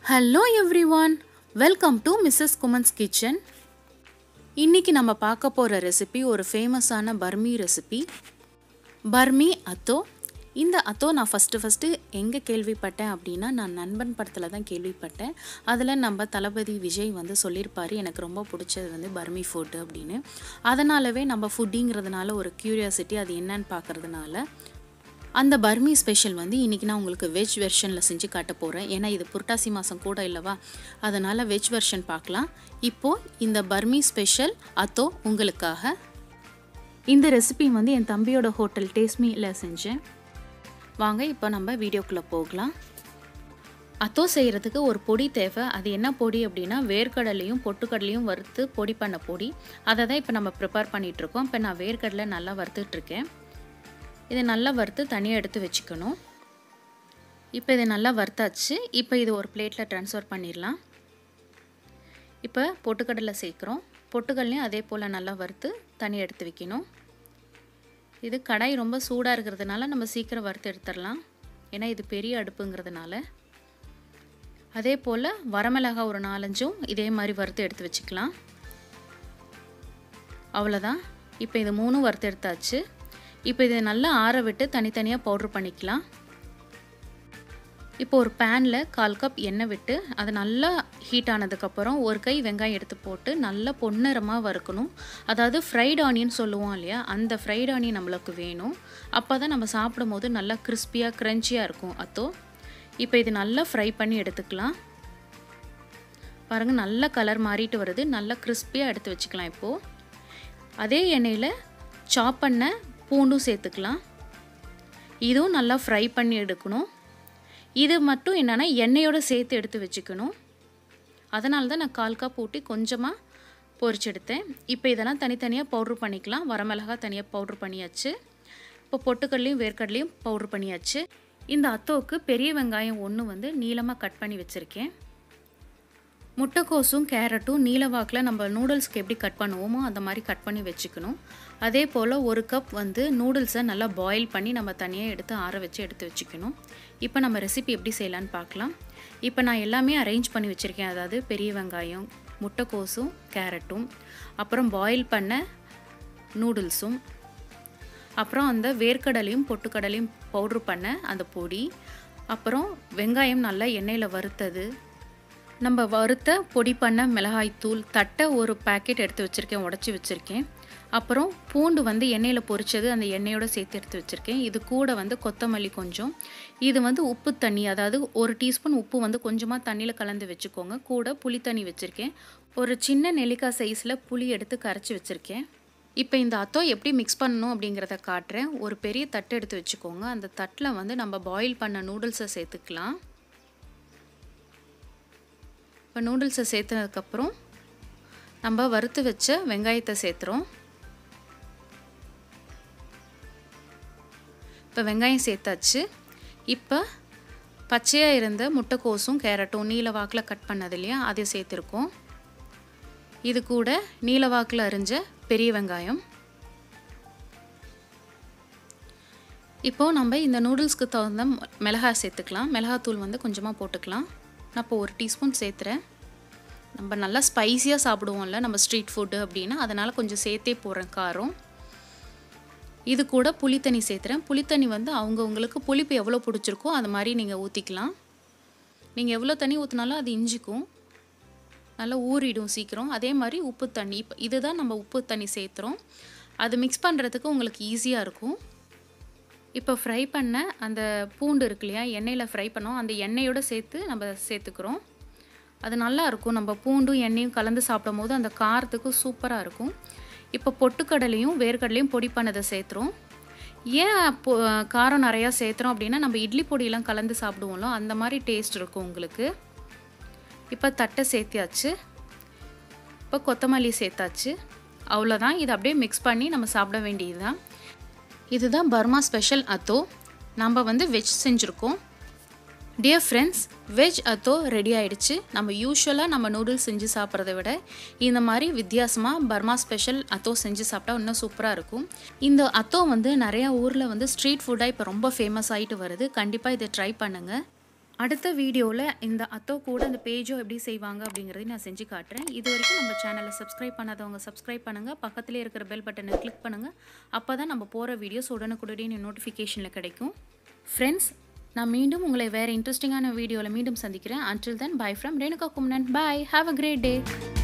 hello everyone welcome to Mrs Kumnan's kitchen இன்றைக்கி நம்ம பார்க்க போகிற ரெசிபி ஒரு ஃபேமஸான பர்மி ரெசிபி பர்மி அத்தோ இந்த அத்தோ நான் ஃபஸ்ட்டு ஃபஸ்ட்டு எங்கே கேள்விப்பட்டேன் அப்படின்னா நான் நண்பன் படத்தில் தான் கேள்விப்பட்டேன் அதில் நம்ம தளபதி விஜய் வந்து சொல்லியிருப்பார் எனக்கு ரொம்ப பிடிச்சது வந்து பர்மி ஃபுட்டு அப்படின்னு அதனாலவே நம்ம ஃபுட்டிங்கிறதுனால ஒரு க்யூரியாசிட்டி அது என்னன்னு பார்க்கறதுனால அந்த பர்மி ஸ்பெஷல் வந்து இன்றைக்கி நான் உங்களுக்கு வெஜ் வெர்ஷனில் செஞ்சு காட்ட போகிறேன் ஏன்னா இது புரட்டாசி மாதம் கூட இல்லைவா அதனால் வெஜ் வெர்ஷன் பார்க்கலாம் இப்போது இந்த பர்மி ஸ்பெஷல் அத்தோ உங்களுக்காக இந்த ரெசிபி வந்து என் தம்பியோட ஹோட்டல் டேஸ்மியில் செஞ்சேன் வாங்க இப்போ நம்ம வீடியோக்குள்ளே போகலாம் அத்தோ செய்கிறதுக்கு ஒரு பொடி தேவை அது என்ன பொடி அப்படின்னா வேர்க்கடலையும் பொட்டுக்கடலையும் வறுத்து பொடி பண்ண பொடி அதை தான் இப்போ நம்ம ப்ரிப்பேர் பண்ணிகிட்ருக்கோம் இப்போ நான் வேர்க்கடலை நல்லா வறுத்துட்ருக்கேன் இதை நல்லா வறுத்து தனியாக எடுத்து வச்சுக்கணும் இப்போ இதை நல்லா வறுத்தாச்சு இப்போ இது ஒரு பிளேட்டில் ட்ரான்ஸ்ஃபர் பண்ணிடலாம் இப்போ பொட்டுக்கடலை சேர்க்குறோம் பொட்டுக்கடலையும் அதே போல் நல்லா வறுத்து தனியாக எடுத்து வைக்கணும் இது கடாய் ரொம்ப சூடாக இருக்கிறதுனால நம்ம சீக்கிரம் வறுத்து எடுத்துடலாம் ஏன்னா இது பெரிய அடுப்புங்கிறதுனால அதே போல் வரமிளகா ஒரு நாலஞ்சும் இதே மாதிரி வறுத்து எடுத்து வச்சுக்கலாம் அவ்வளோதான் இப்போ இது மூணும் வறுத்து எடுத்தாச்சு இப்போ இதை நல்லா ஆற விட்டு தனித்தனியாக பவுட்ரு பண்ணிக்கலாம் இப்போ ஒரு பேனில் கால் கப் எண்ணெய் விட்டு அது நல்லா ஹீட் ஆனதுக்கப்புறம் ஒரு கை வெங்காயம் எடுத்து போட்டு நல்லா பொன்னிறமாக வறுக்கணும் அதாவது ஃப்ரைட் ஆனியன் சொல்லுவோம் இல்லையா அந்த ஃப்ரைட் ஆனியன் நம்மளுக்கு வேணும் அப்போ தான் நம்ம சாப்பிடும் போது நல்லா கிறிஸ்பியாக க்ரன்ச்சியாக இருக்கும் அத்தோ இப்போ இது நல்லா ஃப்ரை பண்ணி எடுத்துக்கலாம் பாருங்கள் நல்ல கலர் மாறிட்டு வருது நல்லா கிறிஸ்பியாக எடுத்து வச்சுக்கலாம் இப்போது அதே எண்ணெயில் சாப் பண்ண பூண்டும் சேர்த்துக்கலாம் இதுவும் நல்லா ஃப்ரை பண்ணி எடுக்கணும் இது மட்டும் என்னென்னா எண்ணெயோடு சேர்த்து எடுத்து வச்சுக்கணும் அதனால தான் நான் கால் கப் ஊட்டி கொஞ்சமாக பொரிச்செடுத்தேன் இப்போ இதெல்லாம் தனித்தனியாக பவுட்ரு பண்ணிக்கலாம் வரமிளகா தனியாக பவுட்ரு பண்ணியாச்சு இப்போ பொட்டுக்கடலையும் வேர்க்கடலையும் பவுட்ரு பண்ணியாச்சு இந்த அத்தோவுக்கு பெரிய வெங்காயம் ஒன்று வந்து நீளமாக கட் பண்ணி வச்சுருக்கேன் முட்டைக்கோஸும் கேரட்டும் நீலவாக்கில் நம்ம நூடுல்ஸ்க்கு எப்படி கட் பண்ணுவோமோ அந்த மாதிரி கட் பண்ணி வச்சுக்கணும் அதே போல் ஒரு கப் வந்து நூடுல்ஸை நல்லா பாயில் பண்ணி நம்ம தனியாக எடுத்து ஆற வச்சு எடுத்து வச்சுக்கணும் இப்போ நம்ம ரெசிபி எப்படி செய்யலான்னு பார்க்கலாம் இப்போ நான் எல்லாமே அரேஞ்ச் பண்ணி வச்சுருக்கேன் அதாவது பெரிய வெங்காயம் முட்டைக்கோஸும் கேரட்டும் அப்புறம் பாயில் பண்ண நூடுல்ஸும் அப்புறம் அந்த வேர்க்கடலையும் பொட்டுக்கடலையும் பவுட்ரு பண்ண அந்த பொடி அப்புறம் வெங்காயம் நல்லா எண்ணெயில் வறுத்தது நம்ம வறுத்த பொடி பண்ண மிளகாய்த்தூள் தட்டை ஒரு பேக்கெட் எடுத்து வச்சுருக்கேன் உடச்சி வச்சுருக்கேன் அப்புறம் பூண்டு வந்து எண்ணெயில் பொரிச்சது அந்த எண்ணெயோடு சேர்த்து எடுத்து வச்சுருக்கேன் இது கூட வந்து கொத்தமல்லி கொஞ்சம் இது வந்து உப்பு தண்ணி அதாவது ஒரு டீஸ்பூன் உப்பு வந்து கொஞ்சமாக தண்ணியில் கலந்து வச்சுக்கோங்க கூட புளி தண்ணி வச்சுருக்கேன் ஒரு சின்ன நெல்லிக்காய் சைஸில் புளி எடுத்து கரைச்சி வச்சுருக்கேன் இப்போ இந்த அத்தோ எப்படி மிக்ஸ் பண்ணணும் அப்படிங்கிறத காட்டுறேன் ஒரு பெரிய தட்டு எடுத்து வச்சுக்கோங்க அந்த தட்டில் வந்து நம்ம பாயில் பண்ண நூடுல்ஸை சேர்த்துக்கலாம் இப்போ நூடுல்ஸை சேர்த்ததுக்கப்புறம் நம்ம வறுத்து வச்ச வெங்காயத்தை சேர்த்துறோம் இப்போ வெங்காயம் சேர்த்தாச்சு இப்போ பச்சையாக இருந்த முட்டைக்கோஸும் கேரட்டும் நீல வாக்கில் கட் பண்ணது இல்லையா அதை சேர்த்துருக்கோம் இது கூட நீல வாக்கில் அரிஞ்ச பெரிய வெங்காயம் இப்போது நம்ம இந்த நூடுல்ஸ்க்கு தகுந்த மிளகாய் சேர்த்துக்கலாம் மிளகாத்தூள் வந்து கொஞ்சமாக போட்டுக்கலாம் நான் இப்போ ஒரு டீஸ்பூன் சேர்த்துறேன் நம்ம நல்லா ஸ்பைஸியாக சாப்பிடுவோம்ல நம்ம ஸ்ட்ரீட் ஃபுட்டு அப்படின்னா அதனால் கொஞ்சம் சேர்த்தே போடுறேன் காரம் இது கூட புளித்தண்ணி சேர்த்துறேன் புளித்தண்ணி வந்து அவங்கவுங்களுக்கு புளிப்பு எவ்வளோ பிடிச்சிருக்கோ அது மாதிரி நீங்கள் ஊற்றிக்கலாம் நீங்கள் எவ்வளோ தண்ணி ஊற்றினாலும் அது இஞ்சிக்கும் நல்லா ஊறிடும் சீக்கிரம் அதே மாதிரி உப்பு தண்ணி இப்போ இதுதான் நம்ம உப்பு தண்ணி சேர்த்துறோம் அது மிக்ஸ் பண்ணுறதுக்கு உங்களுக்கு ஈஸியாக இருக்கும் இப்போ ஃப்ரை பண்ண அந்த பூண்டு இருக்கு இல்லையா எண்ணெயில் ஃப்ரை பண்ணோம் அந்த எண்ணெயோடு சேர்த்து நம்ம சேர்த்துக்கிறோம் அது நல்லா இருக்கும் நம்ம பூண்டும் எண்ணெயும் கலந்து சாப்பிடும் போது அந்த காரத்துக்கு சூப்பராக இருக்கும் இப்போ பொட்டுக்கடலையும் வேர்க்கடலையும் பொடி பண்ணதை சேர்த்துறோம் ஏன் பொ காரம் நிறையா சேர்த்துறோம் அப்படின்னா நம்ம இட்லி பொடியெல்லாம் கலந்து சாப்பிடுவோம்ல அந்த மாதிரி டேஸ்ட் இருக்கும் உங்களுக்கு இப்போ தட்டை சேர்த்தியாச்சு இப்போ கொத்தமல்லி சேர்த்தாச்சு அவ்வளோதான் இதை அப்படியே மிக்ஸ் பண்ணி நம்ம சாப்பிட வேண்டியது தான் இதுதான் பர்மா ஸ்பெஷல் அத்தோ நம்ம வந்து வெஜ் செஞ்சுருக்கோம் dear friends veg atho ready ஆயிடுச்சு நம்ம யூஸ்வலாக நம்ம நூடுல்ஸ் செஞ்சு சாப்பிட்றத விட இந்த மாதிரி வித்தியாசமாக பர்மா ஸ்பெஷல் அத்தோ செஞ்சு சாப்பிட்டா இன்னும் சூப்பராக இருக்கும் இந்த அத்தோ வந்து நிறையா ஊரில் வந்து ஸ்ட்ரீட் ஃபுட்டாக இப்போ ரொம்ப ஃபேமஸ் ஆகிட்டு வருது கண்டிப்பாக இதை ட்ரை பண்ணுங்கள் அடுத்த வீடியோவில் இந்த அத்தோ கூட அந்த பேஜோ எப்படி செய்வாங்க அப்படிங்கிறதையும் நான் செஞ்சு காட்டுறேன் இது வரைக்கும் நம்ம சேனலை சப்ஸ்கிரைப் பண்ணாதவங்க சப்ஸ்கிரைப் பண்ணுங்கள் பக்கத்துலேயே இருக்கிற பெல் பட்டனை கிளிக் பண்ணுங்கள் அப்போ தான் நம்ம போகிற வீடியோஸ் உடனுக்குடனே நோட்டிஃபிகேஷனில் கிடைக்கும் ஃப்ரெண்ட்ஸ் நான் மீண்டும் உங்களை வேறு இன்ட்ரெஸ்டிங்கான வீடியோவில் மீண்டும் சந்திக்கிறேன் until then bye from Renuka Kumnan bye have a great day